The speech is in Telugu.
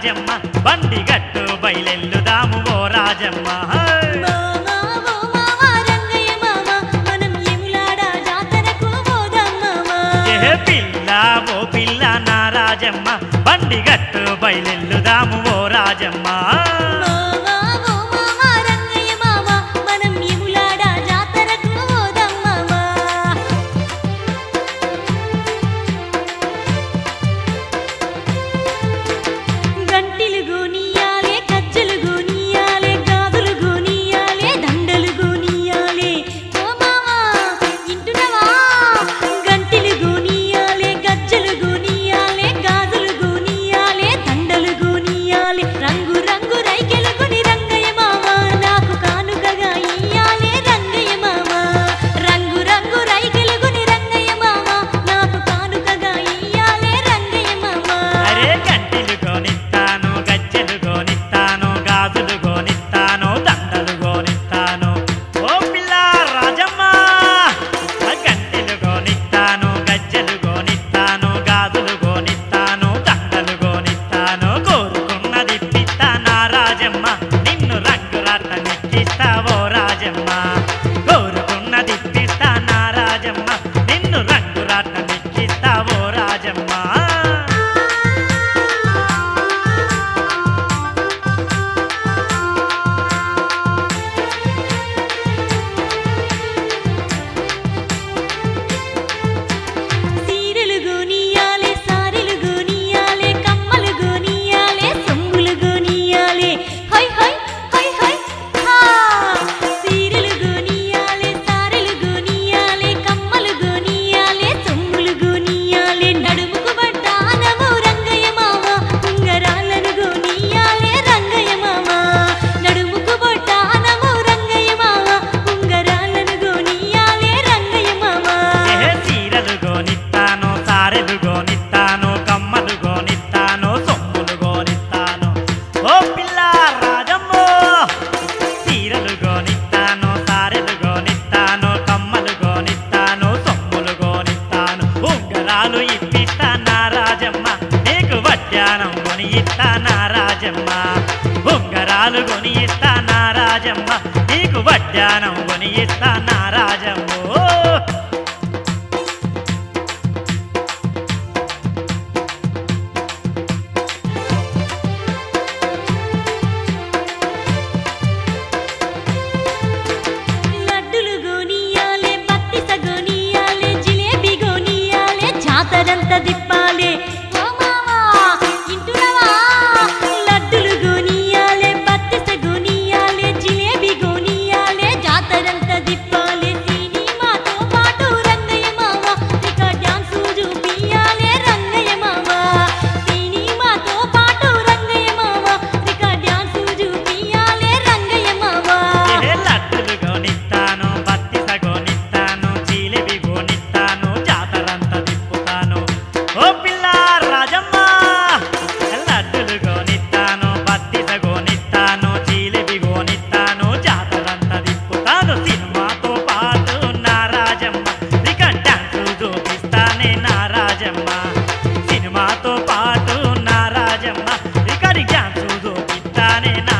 రాజమ్మ బండి గట్టు బయలెల్లుదాము ఓ రాజమ్మ మామా ఓ మామా రంగయ్య మామా మనం ఎములాడ జాతరకు పోదాం మామా ఏ పిల్ల ఓ పిల్ల నా రాజమ్మ బండి గట్టు బయలెల్లుదాము ఓ రాజమ్మ మామా ఓ మామా రంగయ్య మామా మనం ఎములాడ జాతరకు పోదాం మామా గంటిలు గోనియాలే కజ్జలు గోనియాలే గాజులు గోనియాలే దండలు గోనియాలే ఓ మామా ఇంటునవా గంటిలు గోనియాలే గజ్జలు గోనియాలే గాజులు గోనియాలే దండలు గోనియాలే రంగు రంగు రైకెలు కొని రంగయ్య మామా నాకు కానుకగా ఇయ్యాలే రంగయ్య మామా రంగు రంగు రైకెలు కొని రంగయ్య మామా నాకు కానుకగా ఇయ్యాలే రంగయ్య మామా అరే గంటిలు గోనిస్తాను గజ్జెలు గోనిస్తాను గాజులు గోనిస్తాను దండలు గోనిస్తాను ఓ పిల్ల రాజమ్మ గంటిలు గోనిస్తాను గజ్జెలు గోనిస్తాను గాజులు గోనిస్తాను దండలు గోనిస్తాను కోరుకున్నది పిత్త నా రాజమ్మ నిన్ను రంగు రాత నెక్కిస్తావో రాజమ్మ కోరుకున్నది పిత్త నా రాజమ్మ నిన్ను రంగు రాత నెక్కిస్తావో రాజమ్మ సీరెలు గోనియాలే సారెలు గోనియాలే కమ్మలు గోనియాలే సొమ్ములు గోనియాలే హై హై హై హై హా సీరెలు గోనియాలే సారెలు గోనియాలే కమ్మలు గోనియాలే సొమ్ములు గోనియాలే నడుముకు బట్టానము రంగయ్య మామ ఉంగరాలను గోనియాలే రంగయ్య మామ నడుముకు బట్టానము రంగయ్య మామ ఉంగరాలను గోనియాలే రంగయ్య మామ ఏ చీరలు గోనిస్తాను సారెలు గోనిస్తాను కమ్మలు గోనిస్తాను సొమ్ములు గోనిస్తాను ఓ పిల్ల రాజమ్మో చీరలు గోనిస్తాను సారెలు గోనిస్తాను కమ్మలు గోనిస్తాను సొమ్ములు గోనిస్తాను ఉంగరాలు ఇప్పిస్తా నా రాజమ్మ నీకు వడ్డానం కొని ఇస్తా నా రాజమ్మ ఉంగరాలు కొని ఇస్తా నా రాజమ్మ నీకు వడ్డానం కొని ఇస్తా నా రాజమ్మో లడ్డులు గోనియాలే బత్తిస గోనియాలే జిలేబీ గోనియాలే జాతరంత దిప్పాలే ఓ మావా ఇంటునవా లడ్డులు గోనియాలే బత్తిస గోనియాలే జిలేబీ గోనియాలే జాతరంత దిప్పాలే సినిమాతో పాటు రంగయ్య మామ ఇక డాన్సు చూపియాలే రంగయ్య మామ సినిమాతో పాటు రంగయ్య మామ ఇక డాన్సు చూపియాలే రంగయ్య మామ ఏ లడ్డులు గోనిస్తాను బత్తిస గోనిస్తాను జిలేబి గోనిస్తాను జాతరంతా తిప్పుతాను ఓ పిల్ల రాజమ్మ లడ్డులు గోనిస్తాను బత్తిస గోనిస్తాను జిలేబి గోనిస్తాను జాతరంతా తిప్పుతాను సినిమాతో పాటు నా రాజమ్మ ఇక డాన్సు చూపిస్తానే నా రాజమ్మ సినిమాతో పాటు నా రాజమ్మ ఇక డాన్సు చూపిస్తానే నా